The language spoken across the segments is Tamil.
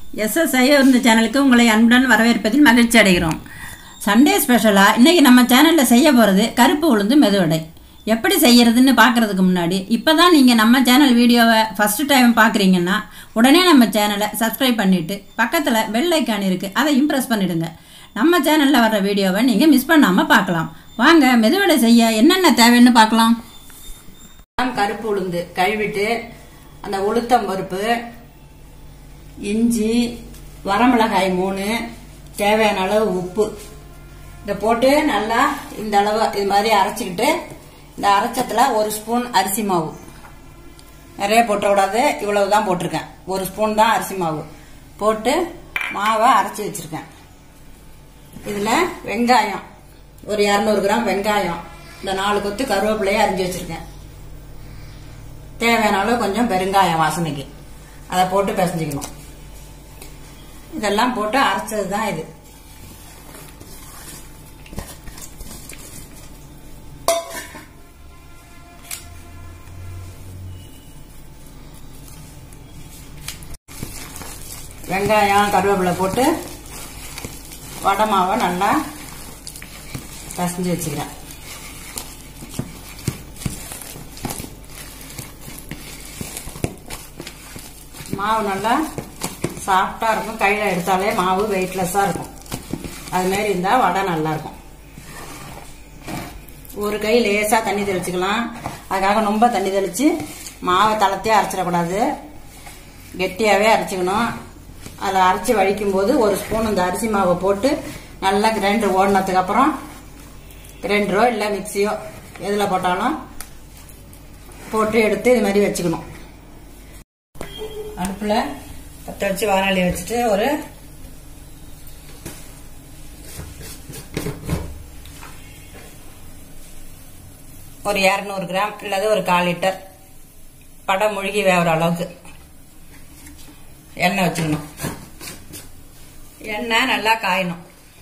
எஸ்எஸ்ஐ இந்த சேனலுக்கு உங்களை அன்புடன் வரவேற்பதில் மகிழ்ச்சி அடைகிறோம் சண்டே ஸ்பெஷலாக இன்றைக்கி நம்ம சேனலில் செய்ய போகிறது கருப்பு உளுந்து மெதுவடை எப்படி செய்யறதுன்னு பார்க்குறதுக்கு முன்னாடி இப்போ தான் நீங்கள் நம்ம சேனல் வீடியோவை ஃபஸ்ட்டு டைம் பார்க்குறீங்கன்னா உடனே நம்ம சேனலை சப்ஸ்கிரைப் பண்ணிவிட்டு பக்கத்தில் பெல் ஐக்கான் இருக்குது அதையும் ப்ரெஸ் பண்ணிடுங்க நம்ம சேனலில் வர்ற வீடியோவை நீங்கள் மிஸ் பண்ணாமல் பார்க்கலாம் வாங்க மெதுவடை செய்ய என்னென்ன தேவைன்னு பார்க்கலாம் கருப்பு உளுந்து கழுவிட்டு அந்த உளுத்தம் பருப்பு இஞ்சி வரமிளகாய் மூணு தேவையான அளவு உப்பு இதை போட்டு நல்லா இந்த அளவு இது மாதிரி அரைச்சிக்கிட்டு இந்த அரைச்சத்துல ஒரு ஸ்பூன் அரிசி மாவு நிறைய போட்ட விடாது இவ்வளவு தான் போட்டிருக்கேன் ஒரு ஸ்பூன் தான் அரிசி மாவு போட்டு மாவை அரைச்சி வச்சிருக்கேன் இதுல வெங்காயம் ஒரு இரநூறு கிராம் வெங்காயம் இந்த நாலு கொத்து கருவேப்பிலையை அரிஞ்சு வச்சிருக்கேன் தேவையான அளவு கொஞ்சம் பெருங்காயம் வாசனைக்கு அதை போட்டு பிசைஞ்சிக்கணும் இதெல்லாம் போட்டு அரைச்சது தான் இது வெங்காயம் கருவேப்பிலை போட்டு வடை மாவை நல்லா பிசைஞ்சு வச்சுக்கிறேன் மாவு நல்லா சாஃப்டா இருக்கும் கையில எடுத்தாலே மாவு வெயிட்லெஸ்ஸா இருக்கும் அது மாதிரி இருந்தா வடை நல்லா இருக்கும் ஒரு கை லேசா தண்ணி தெளிச்சுக்கலாம் அதுக்காக ரொம்ப தண்ணி தெளிச்சு மாவை தளத்தையே அரைச்சிடக்கூடாது கெட்டியாவே அரைச்சிக்கணும் அதில் அரைச்சி வடிக்கும் போது ஒரு ஸ்பூன் இந்த அரிசி மாவை போட்டு நல்லா கிரைண்டர் ஓடினதுக்கு அப்புறம் கிரைண்டரோ இல்லை மிக்சியோ எதில் போட்டாலும் போட்டு எடுத்து இது மாதிரி வச்சுக்கணும் அடுப்பில் பற்ற வச்சு வானொலி வச்சுட்டு ஒரு ஒரு இரநூறு கிராம் இல்லாத ஒரு கால் லிட்டர் படம் முழுகி வேகிற அளவுக்கு எண்ணெய் வச்சுக்கணும் எண்ணெய் நல்லா காயணும்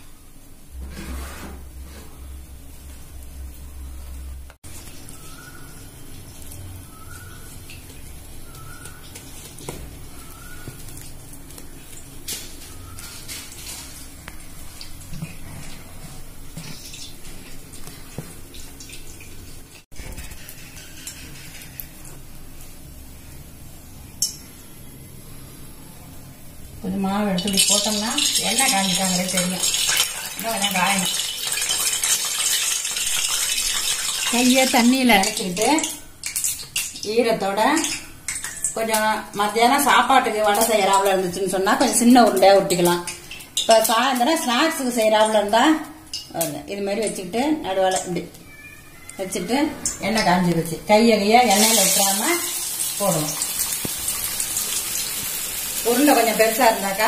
கொஞ்சம் மாவு எடுத்து இப்படி போட்டோம்னா எண்ணெய் காஞ்சிட்டாங்களே தெரியும் இன்னும் கொஞ்சம் காயணும் கையை தண்ணியில் இறக்கிட்டு ஈரத்தோட கொஞ்சம் மத்தியானம் சாப்பாட்டுக்கு வடை செய்யறாப்புல இருந்துச்சுன்னு சொன்னால் கொஞ்சம் சின்ன உருண்டையாக ஒட்டிக்கலாம் இப்போ சாயந்தரம் ஸ்நாக்ஸுக்கு செய்யறாப்புல இருந்தால் இது மாதிரி வச்சுக்கிட்டு நடுவில் இப்படி வச்சுட்டு எண்ணெய் காஞ்சி வச்சு கையை கையை எண்ணெயில் விட்டுறாம போடணும் உருண்டை கொஞ்சம் பெருசா இருந்தாக்கா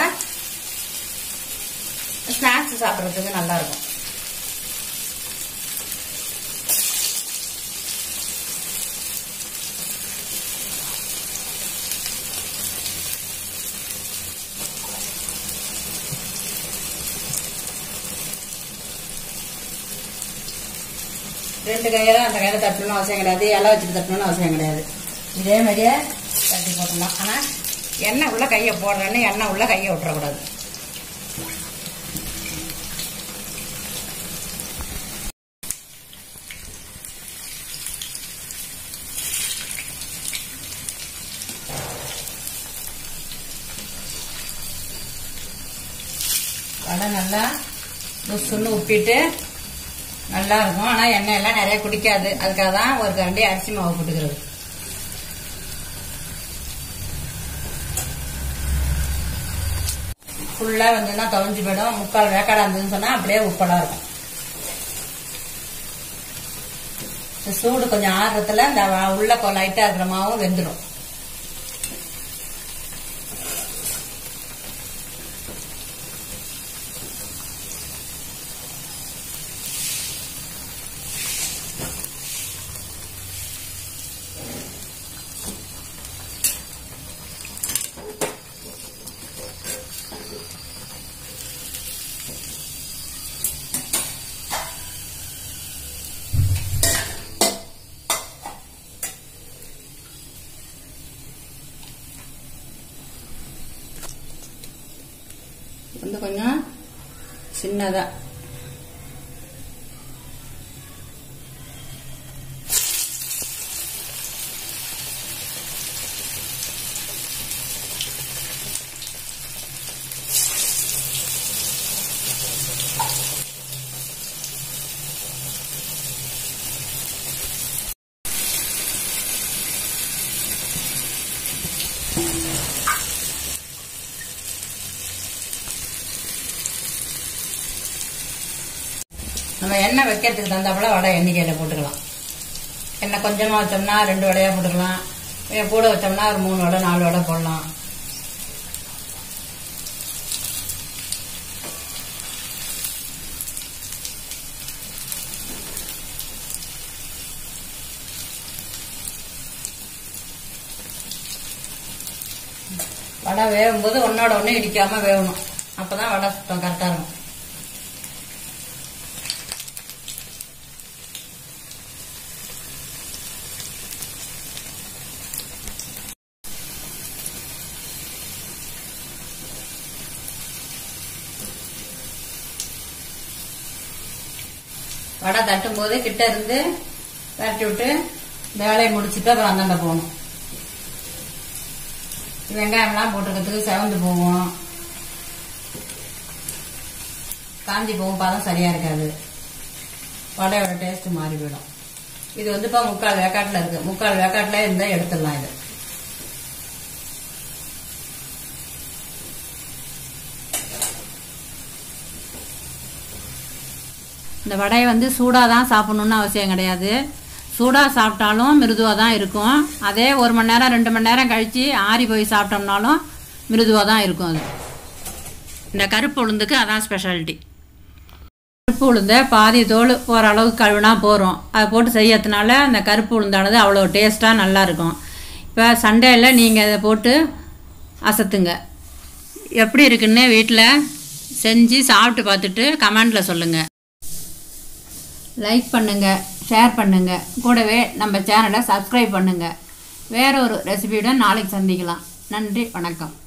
ஸ்நாக்ஸ் சாப்பிட்றதுக்கு நல்லா இருக்கும் ரெண்டு கையில அந்த கையில தட்டணும்னு அவசியம் கிடையாது இலை வச்சுட்டு தட்டணும்னு அவசியம் கிடையாது இதே மாதிரியே தட்டி போட்டுடலாம் ஆனா எண்ணெய் உள்ள கையை போடுறேன்னு எண்ணெய் உள்ள கையை விட்டுறக்கூடாது வடை நல்லா புஷ்ஷுன்னு உப்பிட்டு நல்லா இருக்கும் ஆனால் எண்ணெய் எல்லாம் நிறைய குடிக்காது அதுக்காக தான் ஒரு கரண்டி அரிசி மாவு போட்டுக்கிறது ஃபுல்லாக வந்துன்னா துவஞ்சி போயிடும் முக்கால் வேக்காடா இருந்ததுன்னு சொன்னால் அப்படியே உப்பலாக இருக்கும் சூடு கொஞ்சம் ஆறுறதுல இந்த உள்ள லைட்டாக இருக்கிற மாவும் வெந்துடும் வந்து கொஞ்சம் சின்னதாக நம்ம எண்ணெய் வைக்கிறதுக்கு தகுந்தாப்புல வடை எண்ணிக்கையில் போட்டுக்கலாம் எண்ணெய் கொஞ்சமாக வச்சோம்னா ரெண்டு வடையாக போட்டுக்கலாம் இதே கூட வச்சோம்னா ஒரு மூணு வடை நாலு வடை போடலாம் வடை வேகும்போது ஒன்னோட ஒன்று இடிக்காம வேகணும் அப்பதான் வடை சுத்தம் கரெக்டாக இருக்கும் வடை தட்டும் போது கிட்ட இருந்து விரட்டி விட்டு இந்த வேலையை முடிச்சுட்டு அப்புறம் அந்தாண்ட போகணும் வெங்காயம்லாம் போட்டுக்கிறதுக்கு செவந்து போகும் காஞ்சி போகும் பதம் சரியா இருக்காது வடையோட டேஸ்ட் மாறி போயிடும் இது வந்து இப்போ முக்கால் வேக்காட்டில் இருக்கு முக்கால் வேக்காட்டில் இருந்தால் எடுத்துடலாம் இது இந்த வடையை வந்து சூடாக தான் சாப்பிடணுன்னு அவசியம் கிடையாது சூடாக சாப்பிட்டாலும் மிருதுவாக தான் இருக்கும் அதே ஒரு மணி நேரம் ரெண்டு மணி நேரம் கழித்து ஆறி போய் சாப்பிட்டோம்னாலும் மிருதுவாக தான் இருக்கும் அது இந்த கருப்பு உளுந்துக்கு அதான் ஸ்பெஷாலிட்டி கருப்பு உளுந்தை பாதி தோல் போகிற அளவுக்கு கழுவினா போகிறோம் அதை போட்டு செய்யறதுனால அந்த கருப்பு உளுந்தானது அவ்வளோ டேஸ்ட்டாக நல்லா இருக்கும் இப்போ சண்டேயில் நீங்கள் இதை போட்டு அசத்துங்க எப்படி இருக்குன்னு வீட்டில் செஞ்சு சாப்பிட்டு பார்த்துட்டு கமெண்டில் சொல்லுங்கள் லைக் பண்ணுங்கள் ஷேர் பண்ணுங்கள் கூடவே நம்ம சேனலை சப்ஸ்கிரைப் பண்ணுங்கள் வேற ஒரு ரெசிபியுடன் நாளைக்கு சந்திக்கலாம் நன்றி வணக்கம்